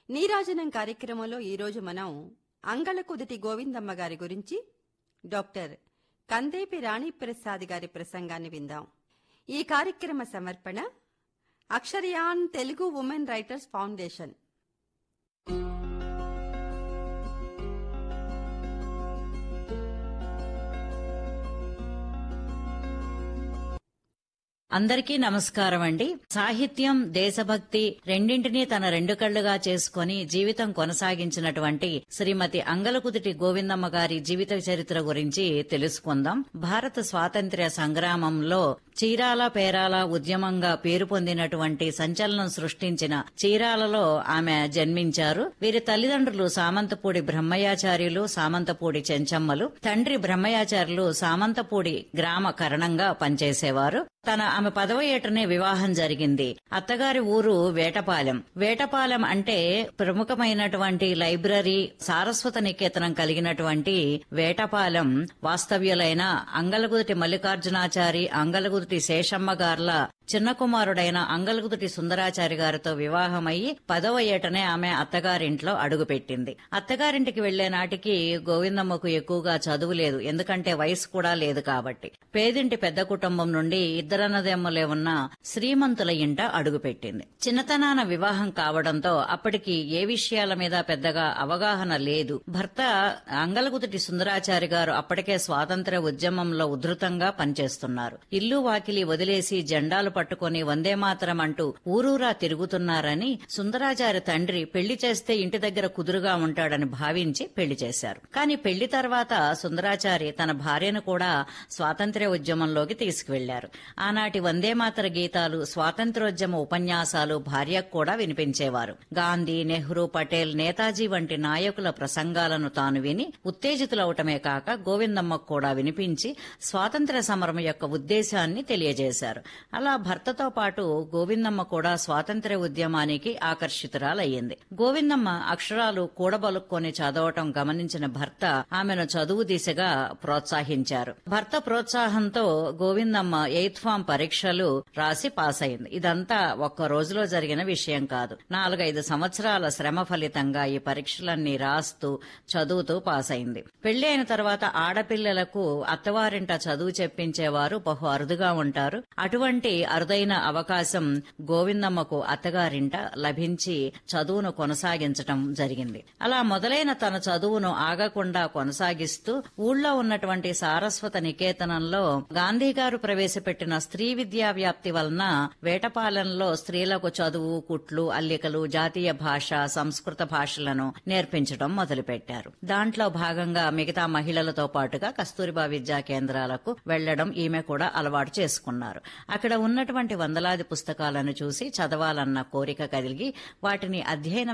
నీరాజనం కార్యక్రమంలో ఈరోజు మనం అంగళ కుదిటి గోవిందమ్మ గారి గురించి డాక్టర్ కందేపి రాణిప్రసాద్ గారి ప్రసంగాన్ని విందాం ఈ కార్యక్రమ సమర్పణ Aksharayan Telugu women writers foundation అందరికీ నమస్కారం అండి సాహిత్యం దేశభక్తి రెండింటినీ తన రెండు కళ్లుగా చేసుకుని జీవితం కొనసాగించినటువంటి శ్రీమతి అంగలకుదిటి గోవిందమ్మ గారి జీవిత చరిత్ర గురించి తెలుసుకుందాం భారత స్వాతంత్ర్య సంగ్రామంలో చీరాల పేరాల ఉద్యమంగా పేరు పొందినటువంటి సంచలనం సృష్టించిన చీరాలలో ఆమె జన్మించారు వీరి తల్లిదండ్రులు సామంతపూడి బ్రహ్మయాచార్యులు సామంతపూడి చెంచమ్మలు తండ్రి బ్రహ్మయాచార్యులు సామంతపూడి గ్రామ కరణంగా పనిచేసేవారు తన ఆమె పదవ ఏటనే వివాహం జరిగింది అత్తగారి ఊరు వేటపాలెం వేటపాలెం అంటే ప్రముఖమైనటువంటి లైబ్రరీ సారస్వత నికేతనం కలిగినటువంటి వేటపాలెం వాస్తవ్యులైన అంగలగుదిటి మల్లికార్జునాచారి అంగలగుదిటి శేషమ్మ గార్ల చిన్న కుమారుడైన అంగలగుదిటి సుందరాచారి గారితో వివాహమయ్యి పదవ ఏటనే ఆమె అత్తగారింట్లో అడుగుపెట్టింది అత్తగారింటికి వెళ్లే నాటికి గోవిందమ్మకు ఎక్కువగా చదువు లేదు ఎందుకంటే వయసు కూడా లేదు కాబట్టి పేదింటి పెద్ద కుటుంబం నుండి ఇద్దరన్నదెమ్మలే ఉన్న శ్రీమంతుల ఇంట అడుగుపెట్టింది చిన్నతనాన వివాహం కావడంతో అప్పటికి ఏ విషయాల మీద పెద్దగా అవగాహన లేదు భర్త అంగలగుదిటి సుందరాచారి గారు అప్పటికే స్వాతంత్ర్య ఉద్యమంలో ఉధృతంగా పనిచేస్తున్నారు ఇల్లు వాకిలి వదిలేసి జెండాలు పట్టుకుని వందే మాతరం అంటూ ఊరూరా తిరుగుతున్నారని సుందరాచారి తండ్రి పెళ్లి చేస్తే ఇంటి దగ్గర కుదురుగా ఉంటాడని భావించి పెళ్లి చేశారు కానీ పెళ్లి తర్వాత సుందరాచారి తన భార్యను కూడా స్వాతంత్ర్య ఉద్యమంలోకి తీసుకువెళ్లారు ఆనాటి వందే మాతర గీతాలు స్వాతంత్ర్యోద్యమ ఉపన్యాసాలు భార్యకు కూడా వినిపించేవారు గాంధీ నెహ్రూ పటేల్ నేతాజీ వంటి నాయకుల ప్రసంగాలను తాను విని ఉత్తేజితులవటమే కాక గోవిందమ్మకు కూడా వినిపించి స్వాతంత్ర్య సమరం యొక్క ఉద్దేశాన్ని తెలియజేశారు అలా భర్తతో పాటు గోవిందమ్మ కూడా స్వాతంత్ర్య ఉద్యమానికి ఆకర్షితురాలయ్యింది గోవిందమ్మ అక్షరాలు కూడబలుక్కొని చదవటం గమనించిన భర్త ఆమెను చదువు దిశగా ప్రోత్సహించారు భర్త ప్రోత్సాహంతో గోవిందమ్మ ఎయిత్ ఫామ్ పరీక్షలు రాసి పాస్ అయింది ఇదంతా ఒక్క రోజులో జరిగిన విషయం కాదు నాలుగైదు సంవత్సరాల శ్రమ ఫలితంగా ఈ పరీక్షలన్నీ రాస్తూ చదువుతూ పాస్ అయింది పెళ్లి అయిన తర్వాత ఆడపిల్లలకు అత్తవారింట చదువు చెప్పించేవారు బహు అరుదుగా ఉంటారు అటువంటి అరుదైన అవకాశం గోవిందమ్మకు అత్తగారింట లభించి చదువును కొనసాగించటం జరిగింది అలా మొదలైన తన చదువును ఆగకుండా కొనసాగిస్తూ ఊళ్ళో ఉన్నటువంటి సారస్వత నికేతనంలో గాంధీ గారు ప్రవేశపెట్టిన స్త్రీ విద్యా వ్యాప్తి వలన వేటపాలెంలో స్త్రీలకు చదువు కుట్లు అల్లికలు జాతీయ భాష సంస్కృత భాషలను నేర్పించడం మొదలుపెట్టారు దాంట్లో భాగంగా మిగతా మహిళలతో పాటుగా కస్తూరిబా విద్యా కేంద్రాలకు వెళ్లడం ఈమె కూడా అలవాటు చేసుకున్నారు అక్కడ ఉన్నటువంటి వందలాది పుస్తకాలను చూసి చదవాలన్న కోరిక కలిగి వాటిని అధ్యయనం